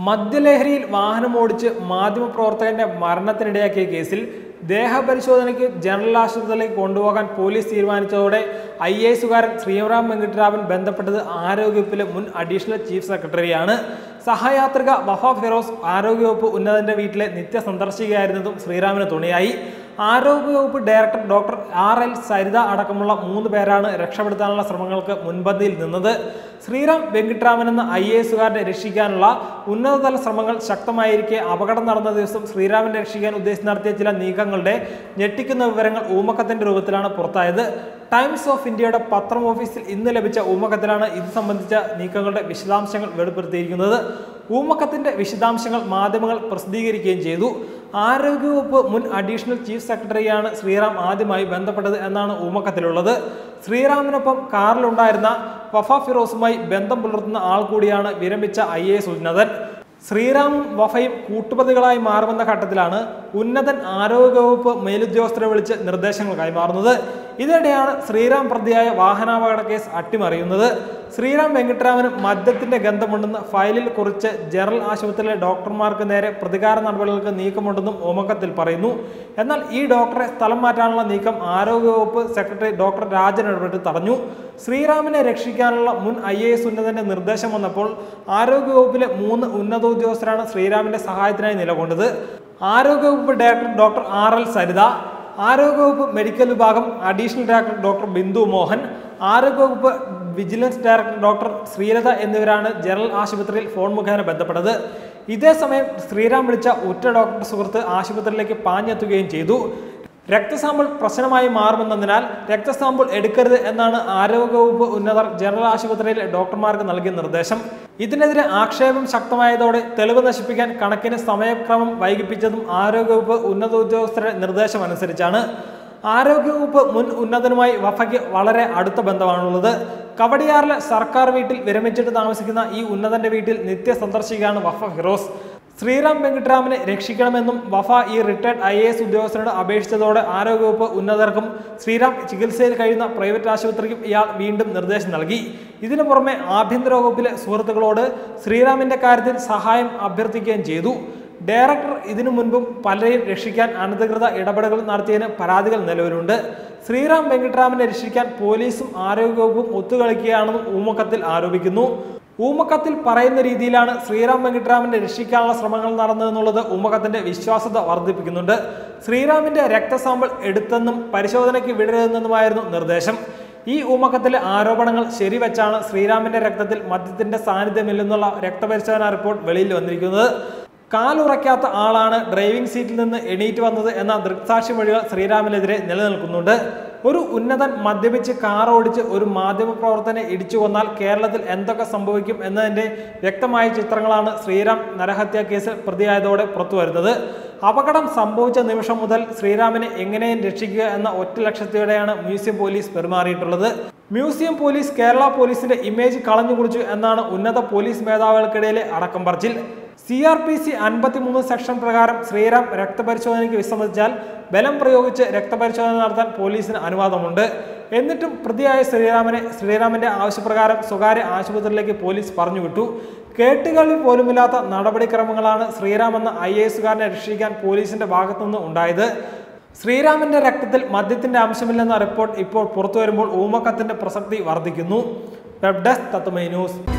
മദ്യലഹരിയിൽ വാഹനമോടിച്ച് മാധ്യമപ്രവർത്തകന്റെ മരണത്തിനിടയാക്കിയ കേസിൽ ദേഹപരിശോധനയ്ക്ക് ജനറൽ ആശുപത്രിയിലേക്ക് കൊണ്ടുപോകാൻ പോലീസ് തീരുമാനിച്ചതോടെ ഐ എ എസുകാരൻ ശ്രീറാം വെങ്കിട്ടരാമൻ ബന്ധപ്പെട്ടത് ആരോഗ്യവകുപ്പിലെ മുൻ അഡീഷണൽ ചീഫ് സെക്രട്ടറിയാണ് സഹയാത്രിക വഫ ഫിറോസ് ആരോഗ്യവകുപ്പ് ഉന്നതന്റെ വീട്ടിലെ നിത്യ സന്ദർശികയായിരുന്നതും ശ്രീറാമിന് തുണയായി ആരോഗ്യവകുപ്പ് director doctor R L Saritha അടക്കമുള്ള മൂന്ന് പേരാണ് രക്ഷപ്പെടുത്താനുള്ള ശ്രമങ്ങൾക്ക് മുൻപന്തിയിൽ നിന്നത് ശ്രീറാം വെങ്കിട്ടരാമൻ എന്ന ഐ എ എസുകാരനെ രക്ഷിക്കാനുള്ള ഉന്നതതല ശ്രമങ്ങൾ ശക്തമായിരിക്കെ അപകടം നടന്ന ദിവസം ശ്രീറാമിനെ രക്ഷിക്കാൻ ഉദ്ദേശിച്ച് നടത്തിയ ചില നീക്കങ്ങളുടെ ഞെട്ടിക്കുന്ന വിവരങ്ങൾ ഊമക്കത്തിന്റെ രൂപത്തിലാണ് പുറത്തായത് ടൈംസ് ഓഫ് ഇന്ത്യയുടെ പത്രം ഓഫീസിൽ ഇന്ന് ലഭിച്ച ഊമക്കത്തിലാണ് ഇത് സംബന്ധിച്ച നീക്കങ്ങളുടെ വിശദാംശങ്ങൾ വെളിപ്പെടുത്തിയിരിക്കുന്നത് ഊമക്കത്തിന്റെ വിശദാംശങ്ങൾ മാധ്യമങ്ങൾ പ്രസിദ്ധീകരിക്കുകയും ചെയ്തു ആരോഗ്യവകുപ്പ് മുൻ അഡീഷണൽ ചീഫ് സെക്രട്ടറിയാണ് ശ്രീറാം ആദ്യമായി ബന്ധപ്പെട്ടത് എന്നാണ് ഊമക്കത്തിലുള്ളത് ശ്രീറാമിനൊപ്പം കാറിലുണ്ടായിരുന്ന വഫ ഫിറോസുമായി ബന്ധം പുലർത്തുന്ന ആൾ കൂടിയാണ് വിരമിച്ച ഐ എ എസ് ഉന്നതൻ ശ്രീറാമും വഫയും കൂട്ടുപ്രതികളായി മാറുമെന്ന ഘട്ടത്തിലാണ് ഉന്നതൻ ആരോഗ്യവകുപ്പ് മേലുദ്യോഗസ്ഥരെ വിളിച്ച് നിർദ്ദേശങ്ങൾ കൈമാറുന്നത് ഇതിനിടെയാണ് ശ്രീറാം പ്രതിയായ വാഹനാപകട കേസ് അട്ടിമറിയുന്നത് ശ്രീറാം വെങ്കിട്ടരാമന് മദ്യത്തിന്റെ ഗന്ധമുണ്ടെന്ന് ഫയലിൽ കുറിച്ച് ജനറൽ ആശുപത്രിയിലെ ഡോക്ടർമാർക്ക് നേരെ പ്രതികാര നടപടികൾക്ക് നീക്കമുണ്ടെന്നും ഓമക്കത്തിൽ പറയുന്നു എന്നാൽ ഈ ഡോക്ടറെ സ്ഥലം മാറ്റാനുള്ള നീക്കം ആരോഗ്യവകുപ്പ് സെക്രട്ടറി ഡോക്ടർ രാജൻ ഇടപെട്ട് തടഞ്ഞു ശ്രീറാമിനെ രക്ഷിക്കാനുള്ള മുൻ ഐ എ എസ് ഉന്നതന്റെ നിർദ്ദേശം വന്നപ്പോൾ ആരോഗ്യവകുപ്പിലെ മൂന്ന് ഉന്നത ഉദ്യോഗസ്ഥരാണ് ശ്രീറാമിന്റെ സഹായത്തിനായി നിലകൊണ്ടത് ആരോഗ്യവകുപ്പ് director doctor R L Saritha ആരോഗ്യവകുപ്പ് മെഡിക്കൽ വിഭാഗം additional director doctor Bindu Mohan ആരോഗ്യവകുപ്പ് വിജിലൻസ് ഡയറക്ടർ ഡോക്ടർ ശ്രീലത എന്നിവരാണ് ജനറൽ ആശുപത്രിയിൽ ഫോൺ മുഖേന ബന്ധപ്പെട്ടത് ഇതേസമയം ശ്രീറാം വിളിച്ച ഉറ്റ ഡോക്ടർ സുഹൃത്ത് ആശുപത്രിയിലേക്ക് പാഞ്ഞെത്തുകയും ചെയ്തു രക്തസാമ്പിൾ പ്രശ്നമായി മാറുമെന്നതിനാൽ രക്തസാമ്പിൾ എടുക്കരുത് എന്നാണ് ആരോഗ്യവകുപ്പ് ഉന്നതർ ജനറൽ ആശുപത്രിയിലെ ഡോക്ടർമാർക്ക് നൽകിയ നിർദ്ദേശം ഇതിനെതിരെ ആക്ഷേപം ശക്തമായതോടെ തെളിവ് നശിപ്പിക്കാൻ കണക്കിന് സമയക്രമം വൈകിപ്പിച്ചതും ആരോഗ്യവകുപ്പ് ഉന്നത ഉദ്യോഗസ്ഥരുടെ നിർദ്ദേശം അനുസരിച്ചാണ് ആരോഗ്യവകുപ്പ് മുൻ ഉന്നതനുമായി വഫയ്ക്ക് വളരെ അടുത്ത ബന്ധമാണുള്ളത് കവടിയാറിലെ സർക്കാർ വീട്ടിൽ വിരമിച്ചിട്ട് താമസിക്കുന്ന ഈ ഉന്നതന്റെ വീട്ടിൽ നിത്യ സന്ദർശിക്കുകയാണ് വഫ ഫിറോസ് ശ്രീറാം വെങ്കിട്ടരാമനെ രക്ഷിക്കണമെന്നും വഫ ഈ റിട്ടയർഡ് ഐ എ എസ് ഉദ്യോഗസ്ഥരോട് അപേക്ഷിച്ചതോടെ ആരോഗ്യവകുപ്പ് ഉന്നതർക്കും ശ്രീറാം ചികിത്സയിൽ കഴിയുന്ന പ്രൈവറ്റ് ആശുപത്രിക്കും ഇയാൾ വീണ്ടും നിർദ്ദേശം നൽകി ഇതിനു പുറമെ ആഭ്യന്തര വകുപ്പിലെ സുഹൃത്തുക്കളോട് ശ്രീറാമിന്റെ കാര്യത്തിൽ സഹായം അഭ്യർത്ഥിക്കുകയും ചെയ്തു ഡയറക്ടർ ഇതിനു മുൻപും പലരെയും രക്ഷിക്കാൻ അനധികൃത ഇടപെടലുകൾ നടത്തിയതിന് പരാതികൾ നിലവിലുണ്ട് ശ്രീറാം വെങ്കിട്ടരാമനെ രക്ഷിക്കാൻ പോലീസും ആരോഗ്യവകുപ്പും ഒത്തുകളിക്കുകയാണെന്നും ഊമക്കത്തിൽ ആരോപിക്കുന്നു ഊമക്കത്തിൽ പറയുന്ന രീതിയിലാണ് ശ്രീറാം വെങ്കിട്ടരാമനെ രക്ഷിക്കാനുള്ള ശ്രമങ്ങൾ നടന്നതെന്നുള്ളത് ഊമക്കത്തിന്റെ വിശ്വാസ്യത വർദ്ധിപ്പിക്കുന്നുണ്ട് ശ്രീറാമിന്റെ രക്തസാമ്പിൾ എടുത്തെന്നും പരിശോധനയ്ക്ക് വിടരുതെന്നുമായിരുന്നു നിർദ്ദേശം ഈ ഊമക്കത്തിലെ ആരോപണങ്ങൾ ശരിവെച്ചാണ് ശ്രീറാമിന്റെ രക്തത്തിൽ മദ്യത്തിന്റെ സാന്നിധ്യമില്ലെന്നുള്ള രക്തപരിശോധനാ റിപ്പോർട്ട് വെളിയിൽ വന്നിരിക്കുന്നത് കാലുറയ്ക്കാത്ത ആളാണ് ഡ്രൈവിംഗ് സീറ്റിൽ നിന്ന് എണീറ്റ് വന്നത് എന്ന ദൃക്സാക്ഷി മൊഴികൾ ശ്രീറാമിനെതിരെ നിലനിൽക്കുന്നുണ്ട് ഒരു ഉന്നതൻ മദ്യപിച്ച് കാർ ഓടിച്ച് ഒരു മാധ്യമപ്രവർത്തനെ ഇടിച്ചു കൊന്നാൽ കേരളത്തിൽ എന്തൊക്കെ സംഭവിക്കും എന്നതിന്റെ വ്യക്തമായ ചിത്രങ്ങളാണ് ശ്രീറാം നരഹത്യാ കേസിൽ പ്രതിയായതോടെ പുറത്തുവരുന്നത് അപകടം സംഭവിച്ച നിമിഷം മുതൽ ശ്രീറാമിനെ എങ്ങനെയും രക്ഷിക്കുക എന്ന ഒറ്റ ലക്ഷ്യത്തോടെയാണ് മ്യൂസിയം പോലീസ് പെരുമാറിയിട്ടുള്ളത് മ്യൂസിയം പോലീസ് കേരള പോലീസിന്റെ ഇമേജ് കളഞ്ഞുകുളിച്ചു എന്നാണ് ഉന്നത പോലീസ് മേധാവികൾക്കിടയിലെ അടക്കം പറച്ചിൽ സി ആർ പി സി അൻപത്തിമൂന്ന് സെക്ഷൻ പ്രകാരം ശ്രീറാം രക്തപരിശോധനയ്ക്ക് വിസമ്മതിച്ചാൽ ബലം പ്രയോഗിച്ച് രക്തപരിശോധന നടത്താൻ പോലീസിന് അനുവാദമുണ്ട് എന്നിട്ടും പ്രതിയായ ശ്രീറാമനെ ശ്രീറാമിന്റെ ആവശ്യപ്രകാരം സ്വകാര്യ ആശുപത്രിയിലേക്ക് പോലീസ് പറഞ്ഞുവിട്ടു കേട്ടുകളിൽ പോലുമില്ലാത്ത നടപടിക്രമങ്ങളാണ് ശ്രീറാം എന്ന ഐ എ എസുകാരനെ രക്ഷിക്കാൻ പോലീസിന്റെ ഭാഗത്തുനിന്ന് ഉണ്ടായത് ശ്രീരാമന്റെ രക്തത്തിൽ മദ്യത്തിന്റെ അംശമില്ലെന്ന റിപ്പോർട്ട് ഇപ്പോൾ പുറത്തുവരുമ്പോൾ ഊമക്കത്തിന്റെ പ്രസക്തി വർദ്ധിക്കുന്നു വെബ് ഡെസ്ക് തത്വമൈ ന്യൂസ്